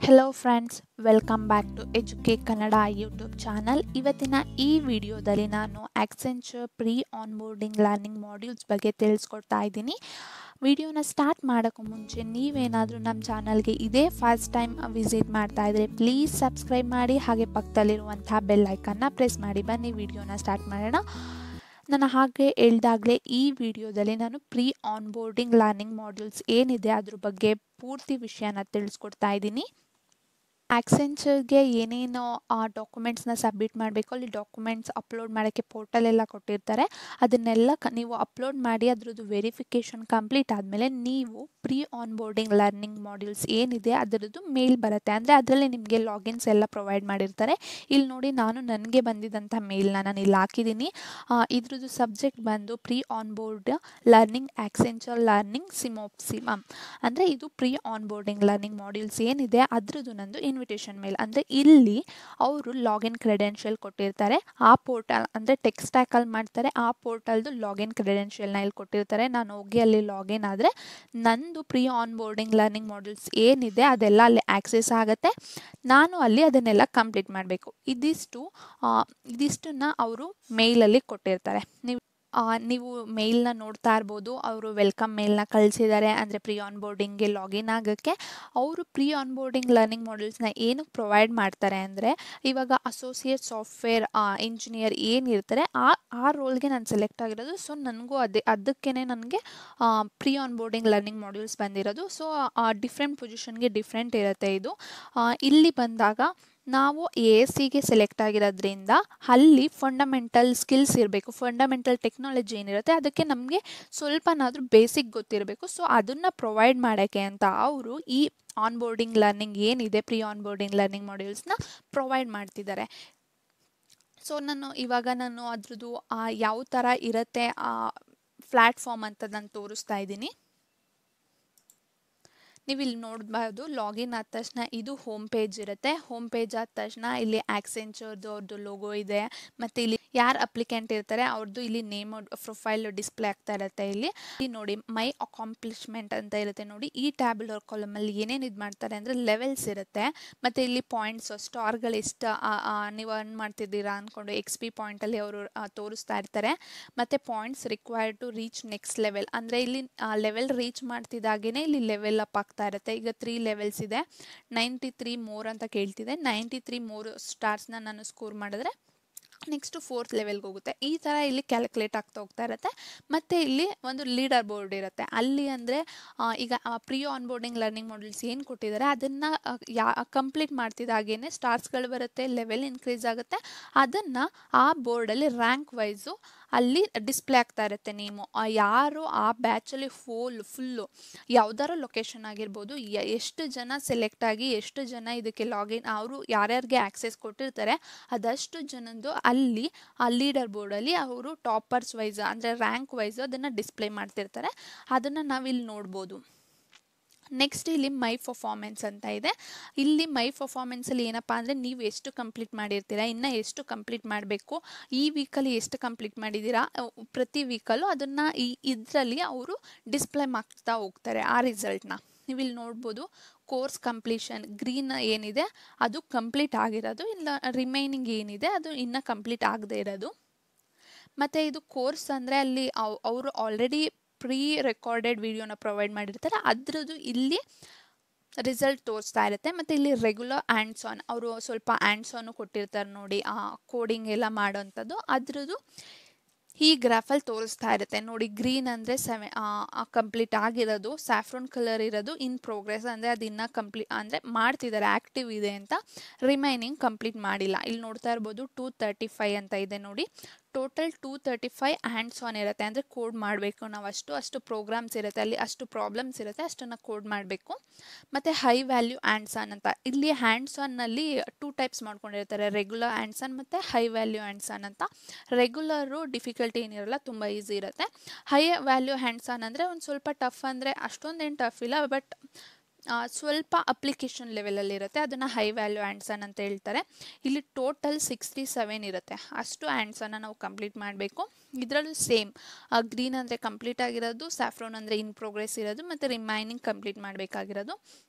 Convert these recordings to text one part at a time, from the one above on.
hello friends welcome back to ಎಜುಕೆ Kannada YouTube channel ಇವತ್ತಿನ ಈ ವಿಡಿಯೋದಲ್ಲಿ ನಾನು Accenture pre onboarding learning modules ಬಗ್ಗೆ ತಿಳಿಸ್ಕೊಡ್ತಾ ಇದ್ದೀನಿ ವಿಡಿಯೋನ ಸ್ಟಾರ್ಟ್ ಮಾಡೋಕ್ಕೂ ಮುಂಚೆ ನೀವೇನಾದರೂ ನಮ್ಮ ಚಾನಲ್ಗೆ ಇದೇ ಫಸ್ಟ್ ಟೈಮ್ ವಿಸಿಟ್ ಮಾಡ್ತಾ ಇದ್ದರೆ ಪ್ಲೀಸ್ ಸಬ್ಸ್ಕ್ರೈಬ್ ಮಾಡಿ ಹಾಗೆ ಪಕ್ಕದಲ್ಲಿರುವಂಥ ಬೆಲ್ ಐಕನ್ನ ಪ್ರೆಸ್ ಮಾಡಿ ಬನ್ನಿ ವಿಡಿಯೋನ ಸ್ಟಾರ್ಟ್ ಮಾಡೋಣ ನಾನು ಹಾಗೆ ಹೇಳ್ದಾಗಲೇ ಈ ವಿಡಿಯೋದಲ್ಲಿ ನಾನು ಪ್ರೀ ಆನ್ಬೋರ್ಡಿಂಗ್ ಲರ್ನಿಂಗ್ ಮಾಡ್ಯೂಲ್ಸ್ ಏನಿದೆ ಅದ್ರ ಬಗ್ಗೆ ಪೂರ್ತಿ ವಿಷಯನ ತಿಳಿಸ್ಕೊಡ್ತಾ ಇದ್ದೀನಿ ಆಕ್ಸೆಂಚರ್ಗೆ ಏನೇನು ಆ ಡಾಕ್ಯುಮೆಂಟ್ಸ್ನ ಸಬ್ಮಿಟ್ ಮಾಡಬೇಕು ಅಲ್ಲಿ ಡಾಕ್ಯುಮೆಂಟ್ಸ್ ಅಪ್ಲೋಡ್ ಮಾಡೋಕ್ಕೆ ಪೋರ್ಟಲ್ ಎಲ್ಲ ಕೊಟ್ಟಿರ್ತಾರೆ ಅದನ್ನೆಲ್ಲ ಕ ನೀವು ಅಪ್ಲೋಡ್ ಮಾಡಿ ಅದರದ್ದು ವೆರಿಫಿಕೇಷನ್ ಕಂಪ್ಲೀಟ್ ಆದಮೇಲೆ ನೀವು ಪ್ರೀ ಆನ್ಬೋರ್ಡಿಂಗ್ ಲರ್ನಿಂಗ್ ಮಾಡ್ಯೂಲ್ಸ್ ಏನಿದೆ ಅದರದ್ದು ಮೇಲ್ ಬರುತ್ತೆ ಅಂದರೆ ಅದರಲ್ಲಿ ನಿಮಗೆ ಲಾಗಿನ್ಸ್ ಎಲ್ಲ ಪ್ರೊವೈಡ್ ಮಾಡಿರ್ತಾರೆ ಇಲ್ಲಿ ನೋಡಿ ನಾನು ನನಗೆ ಬಂದಿದ್ದಂಥ ಮೇಲ್ನ ನಾನು ಇಲ್ಲಿ ಹಾಕಿದ್ದೀನಿ ಇದ್ರದ್ದು ಸಬ್ಜೆಕ್ಟ್ ಬಂದು pre onboard learning Accenture learning ಸಿಮೋಪ್ಸಿಮಮ್ ಅಂದರೆ ಇದು ಪ್ರೀ ಆನ್ಬೋರ್ಡಿಂಗ್ ಲರ್ನಿಂಗ್ ಮಾಡ್ಯೂಲ್ಸ್ ಏನಿದೆ ಅದ್ರದ್ದು ನಂದು ಇನ್ವಿಟೇಷನ್ ಮೇಲ್ ಅಂದರೆ ಇಲ್ಲಿ ಅವರು ಲಾಗಿನ್ ಕ್ರೆಡೆನ್ಷಿಯಲ್ ಕೊಟ್ಟಿರ್ತಾರೆ ಆ ಪೋರ್ಟಲ್ ಅಂದರೆ ಟೆಕ್ಸ್ಟ್ಯಾಕಲ್ಲಿ ಮಾಡ್ತಾರೆ ಆ ಪೋರ್ಟಲ್ದು ಲಾಗಿನ್ ಕ್ರೆಡೆನ್ಷಿಯಲ್ನ ಇಲ್ಲಿ ಕೊಟ್ಟಿರ್ತಾರೆ ನಾನು ಹೋಗಿ ಅಲ್ಲಿ ಲಾಗಿನ್ ಆದರೆ ನಂದು ಪ್ರೀ ಆನ್ಬೋರ್ಡಿಂಗ್ ಲರ್ನಿಂಗ್ ಮಾಡ್ಯೂಲ್ಸ್ ಏನಿದೆ ಅದೆಲ್ಲ ಅಲ್ಲಿ ಆಕ್ಸೆಸ್ ಆಗುತ್ತೆ ನಾನು ಅಲ್ಲಿ ಅದನ್ನೆಲ್ಲ ಕಂಪ್ಲೀಟ್ ಮಾಡಬೇಕು ಇದಿಷ್ಟು ಇದಿಷ್ಟನ್ನು ಅವರು ಮೇಲಲ್ಲಿ ಕೊಟ್ಟಿರ್ತಾರೆ ನೀವು ನೀವು ಮೇಲ್ನ ನೋಡ್ತಾ ಇರ್ಬೋದು ಅವರು ವೆಲ್ಕಮ್ ಮೇಲ್ನ ಕಳಿಸಿದ್ದಾರೆ ಅಂದರೆ ಪ್ರೀ ಆನ್ಬೋರ್ಡಿಂಗ್ಗೆ ಲಾಗಿನ್ ಆಗೋಕ್ಕೆ ಅವರು ಪ್ರೀ ಆನ್ಬೋರ್ಡಿಂಗ್ ಲರ್ನಿಂಗ್ ಮಾಡ್ಯೂಲ್ಸ್ನ ಏನಕ್ಕೆ ಪ್ರೊವೈಡ್ ಮಾಡ್ತಾರೆ ಅಂದರೆ ಇವಾಗ ಅಸೋಸಿಯೇಟ್ ಸಾಫ್ಟ್ವೇರ್ ಇಂಜಿನಿಯರ್ ಏನಿರ್ತಾರೆ ಆ ಆ ರೋಲ್ಗೆ ನಾನು ಸೆಲೆಕ್ಟ್ ಆಗಿರೋದು ಸೊ ನನಗೂ ಅದೇ ಅದಕ್ಕೇ ನನಗೆ ಪ್ರೀ ಆನ್ಬೋರ್ಡಿಂಗ್ ಲರ್ನಿಂಗ್ ಮಾಡ್ಯೂಲ್ಸ್ ಬಂದಿರೋದು ಸೊ ಡಿಫ್ರೆಂಟ್ ಪೊಸಿಷನ್ಗೆ ಡಿಫ್ರೆಂಟ್ ಇರುತ್ತೆ ಇದು ಇಲ್ಲಿ ಬಂದಾಗ ನಾವು ಎ ಎಸ್ ಸಿಗೆ ಸೆಲೆಕ್ಟ್ ಆಗಿರೋದ್ರಿಂದ ಅಲ್ಲಿ ಫಂಡಮೆಂಟಲ್ ಸ್ಕಿಲ್ಸ್ ಇರಬೇಕು ಫಂಡಮೆಂಟಲ್ ಟೆಕ್ನಾಲಜಿ ಏನಿರುತ್ತೆ ಅದಕ್ಕೆ ನಮಗೆ ಸ್ವಲ್ಪನಾದರೂ ಬೇಸಿಕ್ ಗೊತ್ತಿರಬೇಕು ಸೊ ಅದನ್ನು ಪ್ರೊವೈಡ್ ಮಾಡೋಕ್ಕೆ ಅಂತ ಅವರು ಈ ಆನ್ಬೋರ್ಡಿಂಗ್ ಲರ್ನಿಂಗ್ ಏನಿದೆ ಪ್ರೀ ಆನ್ಬೋರ್ಡಿಂಗ್ ಲರ್ನಿಂಗ್ ಮಾಡ್ಯೂಲ್ಸ್ನ ಪ್ರೊವೈಡ್ ಮಾಡ್ತಿದ್ದಾರೆ ಸೊ ನಾನು ಇವಾಗ ನಾನು ಅದ್ರದ್ದು ಯಾವ ಥರ ಇರುತ್ತೆ ಆ ಪ್ಲ್ಯಾಟ್ಫಾರ್ಮ್ ಅಂತ ನಾನು ತೋರಿಸ್ತಾ ಇದ್ದೀನಿ ನೀವು ಇಲ್ಲಿ ನೋಡ್ಬೋದು ಲಾಗಿನ್ ಆದ ತಕ್ಷಣ ಇದು ಹೋಮ್ ಪೇಜ್ ಇರುತ್ತೆ ಹೋಮ್ ಪೇಜ್ ಆದ ತಕ್ಷಣ ಇಲ್ಲಿ ಆಕ್ಸೆಂಚರ್ದು ಅವ್ರದ್ದು ಲೋಗೋ ಇದೆ ಮತ್ತು ಇಲ್ಲಿ ಯಾರು ಅಪ್ಲಿಕೆಂಟ್ ಇರ್ತಾರೆ ಅವ್ರದ್ದು ಇಲ್ಲಿ ನೇಮ್ ಪ್ರೊಫೈಲ್ ಡಿಸ್ಪ್ಲೇ ಆಗ್ತಾ ಇರುತ್ತೆ ಇಲ್ಲಿ ಇಲ್ಲಿ ನೋಡಿ ಮೈ ಅಕಾಂಪ್ಲಿಷ್ಮೆಂಟ್ ಅಂತ ಇರುತ್ತೆ ನೋಡಿ ಈ ಟ್ಯಾಬ್ಯುಲರ್ ಕಾಲಮಲ್ಲಿ ಏನೇನು ಇದು ಮಾಡ್ತಾರೆ ಅಂದರೆ ಲೆವೆಲ್ಸ್ ಇರುತ್ತೆ ಮತ್ತು ಇಲ್ಲಿ ಪಾಯಿಂಟ್ಸ್ ಸ್ಟಾರ್ಗಳು ಎಷ್ಟು ನೀವು ಅರ್ನ್ ಮಾಡ್ತಿದ್ದೀರಾ ಅಂದ್ಕೊಂಡು ಎಕ್ಸ್ ಪಿ ಪಾಯಿಂಟಲ್ಲಿ ಅವರು ತೋರಿಸ್ತಾ ಇರ್ತಾರೆ ಮತ್ತು points required to reach next level ಅಂದರೆ ಇಲ್ಲಿ ಲೆವೆಲ್ ರೀಚ್ ಮಾಡ್ತಿದ್ದಾಗೇ ಇಲ್ಲಿ ಲೆವೆಲ್ ಅಪ್ ಆಗ್ತಾ ಇರುತ್ತೆ ಈಗ ತ್ರೀ ಲೆವೆಲ್ಸ್ ಇದೆ ನೈಂಟಿ ತ್ರೀ ಮೋರ್ ಅಂತ ಕೇಳ್ತಿದೆ ನೈಂಟಿ ತ್ರೀ ಮೋರ್ ಸ್ಟಾರ್ಸ್ನ ನಾನು ಸ್ಕೋರ್ ಮಾಡಿದ್ರೆ ನೆಕ್ಸ್ಟು ಫೋರ್ತ್ ಲೆವೆಲ್ಗೆ ಹೋಗುತ್ತೆ ಈ ಥರ ಇಲ್ಲಿ ಕ್ಯಾಲ್ಕುಲೇಟ್ ಆಗ್ತಾ ಹೋಗ್ತಾ ಇರುತ್ತೆ ಮತ್ತು ಇಲ್ಲಿ ಒಂದು ಲೀಡರ್ ಬೋರ್ಡ್ ಇರುತ್ತೆ ಅಲ್ಲಿ ಅಂದರೆ ಈಗ ಪ್ರೀ ಆನ್ಬೋರ್ಡಿಂಗ್ ಲರ್ನಿಂಗ್ ಮಾಡ್ಯೂಲ್ಸ್ ಏನು ಕೊಟ್ಟಿದ್ದಾರೆ ಅದನ್ನು ಯಾ ಕಂಪ್ಲೀಟ್ ಮಾಡ್ತಿದ್ದಾಗೇ ಸ್ಟಾರ್ಸ್ಗಳು ಬರುತ್ತೆ ಲೆವೆಲ್ ಇನ್ಕ್ರೀಸ್ ಆಗುತ್ತೆ ಅದನ್ನು ಆ ಬೋರ್ಡಲ್ಲಿ ರ್ಯಾಂಕ್ ವೈಸು ಅಲ್ಲಿ ಡಿಸ್ಪ್ಲೇ ಆಗ್ತಾ ಇರುತ್ತೆ ನೀವು ಯಾರು ಆ ಬ್ಯಾಚಲ್ಲಿ ಫುಲ್ ಫುಲ್ಲು ಯಾವ್ದಾರು ಲೊಕೇಶನ್ ಆಗಿರ್ಬೋದು ಎಷ್ಟು ಜನ ಸೆಲೆಕ್ಟ್ ಆಗಿ ಎಷ್ಟು ಜನ ಇದಕ್ಕೆ ಲಾಗಿನ್ ಅವರು ಯಾರ್ಯಾರಿಗೆ ಆಕ್ಸೆಸ್ ಕೊಟ್ಟಿರ್ತಾರೆ ಅದಷ್ಟು ಜನದ್ದು ಅಲ್ಲಿ ಆ ಲೀಡರ್ ಬೋರ್ಡಲ್ಲಿ ಅವರು ಟಾಪರ್ಸ್ ವೈಸ್ ಅಂದರೆ ರ್ಯಾಂಕ್ ವೈಸ್ ಅದನ್ನು ಡಿಸ್ಪ್ಲೇ ಮಾಡ್ತಿರ್ತಾರೆ ಅದನ್ನು ನಾವಿಲ್ಲಿ ನೋಡ್ಬೋದು ನೆಕ್ಸ್ಟ್ ಇಲ್ಲಿ ಮೈ ಪರ್ಫಾರ್ಮೆನ್ಸ್ ಅಂತ ಇದೆ ಇಲ್ಲಿ ಮೈ ಪರ್ಫಾರ್ಮೆನ್ಸಲ್ಲಿ ಏನಪ್ಪ ಅಂದರೆ ನೀವು ಎಷ್ಟು ಕಂಪ್ಲೀಟ್ ಮಾಡಿರ್ತೀರಾ ಇನ್ನು ಎಷ್ಟು ಕಂಪ್ಲೀಟ್ ಮಾಡಬೇಕು ಈ ವೀಕಲ್ಲಿ ಎಷ್ಟು ಕಂಪ್ಲೀಟ್ ಮಾಡಿದ್ದೀರಾ ಪ್ರತಿ ವೀಕಲ್ಲೂ ಅದನ್ನು ಈ ಇದರಲ್ಲಿ ಅವರು ಡಿಸ್ಪ್ಲೇ ಮಾಡ್ತಾ ಹೋಗ್ತಾರೆ ಆ ರಿಸಲ್ಟ್ನ ನೀವು ಇಲ್ಲಿ ನೋಡ್ಬೋದು ಕೋರ್ಸ್ ಕಂಪ್ಲೀಷನ್ ಗ್ರೀನ್ ಏನಿದೆ ಅದು ಕಂಪ್ಲೀಟ್ ಆಗಿರೋದು ಇಲ್ಲ ರಿಮೈನಿಂಗ್ ಏನಿದೆ ಅದು ಇನ್ನೂ ಕಂಪ್ಲೀಟ್ ಆಗದೆ ಇರೋದು ಮತ್ತು ಇದು ಕೋರ್ಸ್ ಅಂದರೆ ಅಲ್ಲಿ ಅವರು ಆಲ್ರೆಡಿ ಪ್ರೀ ರೆಕಾರ್ಡೆಡ್ ವಿಡಿಯೋನ ಪ್ರೊವೈಡ್ ಮಾಡಿರ್ತಾರೆ ಅದರದ್ದು ಇಲ್ಲಿ ರಿಸಲ್ಟ್ ತೋರಿಸ್ತಾ ಇರುತ್ತೆ ಮತ್ತು ಇಲ್ಲಿ ರೆಗ್ಯುಲರ್ ಆ್ಯಂಡ್ಸ್ ಆನ್ ಅವರು ಸ್ವಲ್ಪ ಆ್ಯಂಡ್ಸ್ ಆನು ಕೊಟ್ಟಿರ್ತಾರೆ ನೋಡಿ ಆ ಕೋಡಿಂಗ್ ಎಲ್ಲ ಮಾಡೋವಂಥದ್ದು ಅದ್ರದ್ದು ಈ ಗ್ರಾಫಲ್ಲಿ ತೋರಿಸ್ತಾ ಇರುತ್ತೆ ನೋಡಿ ಗ್ರೀನ್ ಅಂದರೆ ಸೆವೆ ಕಂಪ್ಲೀಟ್ ಆಗಿರೋದು ಸ್ಯಾಫ್ರೋನ್ ಕಲರ್ ಇರೋದು ಇನ್ ಪ್ರೋಗ್ರೆಸ್ ಅಂದರೆ ಅದು ಇನ್ನೂ ಕಂಪ್ಲೀಟ್ ಅಂದರೆ ಮಾಡ್ತಿದ್ದಾರೆ ಆ್ಯಕ್ಟಿವ್ ಇದೆ ಅಂತ ರಿಮೈನಿಂಗ್ ಕಂಪ್ಲೀಟ್ ಮಾಡಿಲ್ಲ ಇಲ್ಲಿ ನೋಡ್ತಾ ಇರ್ಬೋದು ಟೂ ತರ್ಟಿ ಫೈ ಅಂತ ಇದೆ ನೋಡಿ total two thirty five hands on ಇರುತ್ತೆ ಅಂದರೆ ಕೋಡ್ ಮಾಡಬೇಕು ನಾವು ಅಷ್ಟು ಅಷ್ಟು ಪ್ರೋಗ್ರಾಮ್ಸ್ ಇರುತ್ತೆ ಅಲ್ಲಿ ಅಷ್ಟು ಪ್ರಾಬ್ಲಮ್ಸ್ ಇರುತ್ತೆ ಅಷ್ಟನ್ನು ಕೋಡ್ ಮಾಡಬೇಕು ಮತ್ತು ಹೈ ವ್ಯಾಲ್ಯೂ ಹ್ಯಾಂಡ್ಸ್ ಆನ್ ಅಂತ ಇಲ್ಲಿ ಹ್ಯಾಂಡ್ಸ್ ಆನ್ನಲ್ಲಿ ಟೂ ಟೈಪ್ಸ್ ಮಾಡ್ಕೊಂಡಿರ್ತಾರೆ ರೆಗ್ಯುಲರ್ ಹ್ಯಾಂಡ್ಸ್ ಆನ್ ಮತ್ತು ಹೈ ವ್ಯಾಲ್ಯೂ ಹ್ಯಾಂಡ್ಸ್ ಆನ್ ಅಂತ ರೆಗ್ಯುಲರು ಡಿಫಿಕಲ್ಟಿ ಏನಿರಲ್ಲ ತುಂಬ ಈಸಿ ಇರುತ್ತೆ ಹೈ ವ್ಯಾಲ್ಯೂ ಹ್ಯಾಂಡ್ಸ್ ಆನ್ ಅಂದರೆ ಒಂದು ಸ್ವಲ್ಪ ಟಫ್ ಅಂದರೆ ಅಷ್ಟೊಂದೇನು ಟಫ್ ಇಲ್ಲ ಬಟ್ ಸ್ವಲ್ಪ ಅಪ್ಲಿಕೇಶನ್ ಲೆವೆಲಲ್ಲಿ ಇರುತ್ತೆ ಅದನ್ನು ಹೈ ವ್ಯಾಲ್ಯೂ ಆ್ಯಂಡ್ಸನ್ ಅಂತ ಹೇಳ್ತಾರೆ ಇಲ್ಲಿ ಟೋಟಲ್ ಸಿಕ್ಸ್ಟಿ ಸೆವೆನ್ ಇರುತ್ತೆ ಅಷ್ಟು ಆ್ಯಂಡ್ಸನ್ನು ನಾವು ಕಂಪ್ಲೀಟ್ ಮಾಡಬೇಕು ಇದರಲ್ಲೂ ಸೇಮ್ ಗ್ರೀನ್ ಅಂದರೆ ಕಂಪ್ಲೀಟ್ ಆಗಿರೋದು ಸ್ಯಾಫ್ರೋನ್ ಅಂದರೆ ಇನ್ ಪ್ರೋಗ್ರೆಸ್ ಇರೋದು ಮತ್ತು ರಿಮೈನಿಂಗ್ ಕಂಪ್ಲೀಟ್ ಮಾಡಬೇಕಾಗಿರೋದು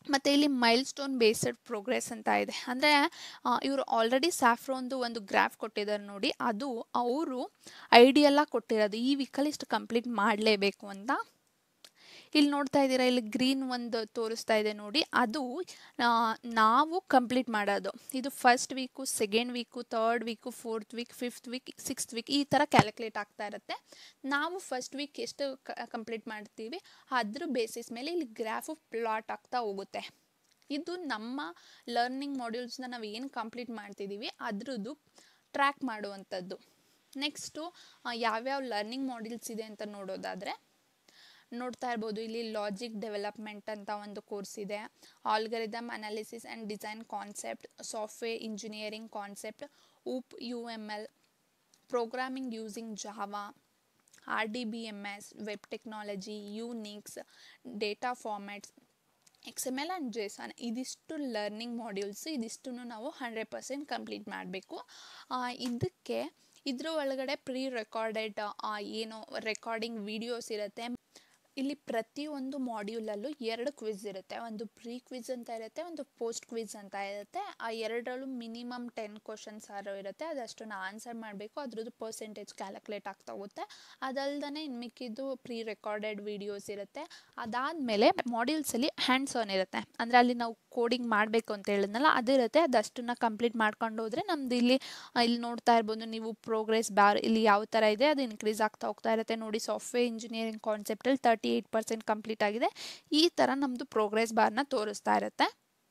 ಮತ್ತು ಇಲ್ಲಿ ಮೈಲ್ ಸ್ಟೋನ್ ಬೇಸ್ಡ್ ಪ್ರೋಗ್ರೆಸ್ ಅಂತ ಇದೆ ಅಂದರೆ ಇವರು ಆಲ್ರೆಡಿ ಸ್ಯಾಫ್ರೋನ್ದು ಒಂದು ಗ್ರಾಫ್ ಕೊಟ್ಟಿದ್ದಾರೆ ನೋಡಿ ಅದು ಅವರು ಐಡಿಯೆಲ್ಲ ಕೊಟ್ಟಿರೋದು ಈ ವೀಕಲ್ಲಿ ಇಷ್ಟು ಕಂಪ್ಲೀಟ್ ಮಾಡಲೇಬೇಕು ಅಂತ ಇಲ್ಲಿ ನೋಡ್ತಾ ಇದ್ದೀರಾ ಇಲ್ಲಿ ಗ್ರೀನ್ ಒಂದು ತೋರಿಸ್ತಾ ಇದೆ ನೋಡಿ ಅದು ಆ, ನಾವು ಕಂಪ್ಲೀಟ್ ಮಾಡೋದು ಇದು first week second week third week fourth week fifth week sixth week ಈ ಥರ ಕ್ಯಾಲ್ಕುಲೇಟ್ ಆಗ್ತಾ ಇರುತ್ತೆ ನಾವು ಫಸ್ಟ್ ವೀಕ್ ಎಷ್ಟು ಕಂಪ್ಲೀಟ್ ಮಾಡ್ತೀವಿ ಅದ್ರ ಬೇಸಿಸ್ ಮೇಲೆ ಇಲ್ಲಿ ಗ್ರಾಫು ಪ್ಲಾಟ್ ಆಗ್ತಾ ಹೋಗುತ್ತೆ ಇದು ನಮ್ಮ ಲರ್ನಿಂಗ್ ಮಾಡ್ಯೂಲ್ಸ್ನ ನಾವು ಏನು ಕಂಪ್ಲೀಟ್ ಮಾಡ್ತಿದ್ದೀವಿ ಅದ್ರದ್ದು ಟ್ರ್ಯಾಕ್ ಮಾಡುವಂಥದ್ದು ನೆಕ್ಸ್ಟು ಯಾವ್ಯಾವ ಲರ್ನಿಂಗ್ ಮಾಡ್ಯೂಲ್ಸ್ ಇದೆ ಅಂತ ನೋಡೋದಾದರೆ ನೋಡ್ತಾ ಇರ್ಬೋದು ಇಲ್ಲಿ ಲಾಜಿಕ್ ಡೆವಲಪ್ಮೆಂಟ್ ಅಂತ ಒಂದು ಕೋರ್ಸ್ ಇದೆ algorithm analysis and design concept software engineering concept OOP U M L programming using Java R D B M S web technology Unix data formats X M L and JSON ಇದಿಷ್ಟು learning modules ಇದಿಷ್ಟು ನಾವು hundred percent complete ಮಾಡಬೇಕು ಇದಕ್ಕೆ ಇದ್ರ ಒಳಗಡೆ pre recorded ಏನು recording videos ಇರುತ್ತೆ ಇಲ್ಲಿ ಪ್ರತಿಯೊಂದು ಮಾಡ್ಯೂಲಲ್ಲೂ ಎರಡು ಕ್ವಿಝ್ ಇರುತ್ತೆ ಒಂದು ಪ್ರೀ ಕ್ವಿಝ್ ಅಂತ ಇರುತ್ತೆ ಒಂದು ಪೋಸ್ಟ್ ಕ್ವಿಝ್ ಅಂತ ಇರುತ್ತೆ ಆ ಎರಡರಲ್ಲೂ ಮಿನಿಮಮ್ ಟೆನ್ ಕ್ವಶನ್ಸ್ ಆರು ಇರುತ್ತೆ ಅದಷ್ಟನ್ನು ಆನ್ಸರ್ ಮಾಡಬೇಕು ಅದ್ರದ್ದು ಪರ್ಸೆಂಟೇಜ್ ಕ್ಯಾಲ್ಕುಲೇಟ್ ಆಗ್ತಾ ಹೋಗುತ್ತೆ ಅದಲ್ದೇ ಇನ್ನು ಮಿಕ್ಕಿದ್ದು ಪ್ರೀ ರೆಕಾರ್ಡೆಡ್ ವಿಡಿಯೋಸ್ ಇರುತ್ತೆ ಅದಾದಮೇಲೆ ಮಾಡ್ಯೂಲ್ಸಲ್ಲಿ ಹ್ಯಾಂಡ್ಸ್ ಆನ್ ಇರುತ್ತೆ ಅಂದರೆ ಅಲ್ಲಿ ನಾವು ಕೋಡಿಂಗ್ ಮಾಡಬೇಕು ಅಂತ ಹೇಳಿದ್ನಲ್ಲ ಅದಿರುತ್ತೆ ಅದಷ್ಟನ್ನು ಕಂಪ್ಲೀಟ್ ಮಾಡ್ಕೊಂಡು ಹೋದರೆ ನಮ್ದು ಇಲ್ಲಿ ಆ, ಇಲ್ಲಿ ನೋಡ್ತಾ ಇರ್ಬೋದು ನೀವು ಪ್ರೋಗ್ರೆಸ್ ಬಾರ್ ಇಲ್ಲಿ ಯಾವ ಥರ ಇದೆ ಅದು ಇನ್ಕ್ರೀಸ್ ಆಗ್ತಾ ಹೋಗ್ತಾ ಇರುತ್ತೆ ನೋಡಿ ಸಾಫ್ಟ್ವೇರ್ ಇಂಜಿನಿಯರಿಂಗ್ ಕಾನ್ಸೆಪ್ಟಲ್ಲಿ ತರ್ಟಿ ಏಯ್ಟ್ ಪರ್ಸೆಂಟ್ ಕಂಪ್ಲೀಟ್ ಆಗಿದೆ ಈ ಥರ ನಮ್ಮದು ಪ್ರೋಗ್ರೆಸ್ ಬಾರ್ನ ತೋರಿಸ್ತಾ ಇರುತ್ತೆ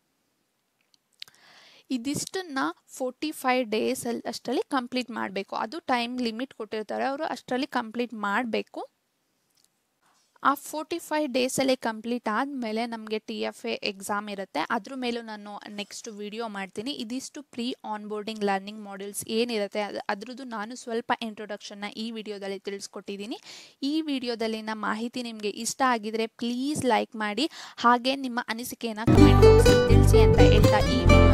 ಇದಿಷ್ಟನ್ನ ಫೋರ್ಟಿ ಫೈವ್ ಡೇಸಲ್ಲಿ ಅಷ್ಟರಲ್ಲಿ ಕಂಪ್ಲೀಟ್ ಮಾಡಬೇಕು ಅದು ಟೈಮ್ ಲಿಮಿಟ್ ಕೊಟ್ಟಿರ್ತಾರೆ ಅವರು ಅಷ್ಟರಲ್ಲಿ ಕಂಪ್ಲೀಟ್ ಮಾಡಬೇಕು ಆ ಫೋರ್ಟಿ ಫೈವ್ ಡೇಸಲ್ಲಿ ಕಂಪ್ಲೀಟ್ ಆದಮೇಲೆ ನಮಗೆ ಟಿ ಎಫ್ ಎ ಎಕ್ಸಾಮ್ ಇರುತ್ತೆ ಅದ್ರ ಮೇಲೂ ನಾನು ನೆಕ್ಸ್ಟ್ ವಿಡಿಯೋ ಮಾಡ್ತೀನಿ ಇದಿಷ್ಟು pre onboarding learning modules ಏನಿರುತ್ತೆ ಅದು ಅದ್ರದ್ದು ನಾನು ಸ್ವಲ್ಪ ಇಂಟ್ರೊಡಕ್ಷನ್ನ ಈ ವಿಡಿಯೋದಲ್ಲಿ ತಿಳಿಸ್ಕೊಟ್ಟಿದ್ದೀನಿ ಈ ವಿಡಿಯೋದಲ್ಲಿನ ಮಾಹಿತಿ ನಿಮಗೆ ಇಷ್ಟ ಆಗಿದರೆ ಪ್ಲೀಸ್ ಲೈಕ್ ಮಾಡಿ ಹಾಗೆ ನಿಮ್ಮ ಅನಿಸಿಕೆಯನ್ನು ಕಮೆಂಟ್ ಬಾಕ್ಸಲ್ಲಿ ತಿಳಿಸಿ ಅಂತ ಹೇಳ್ತಾ ಈ ವಿಡಿಯೋ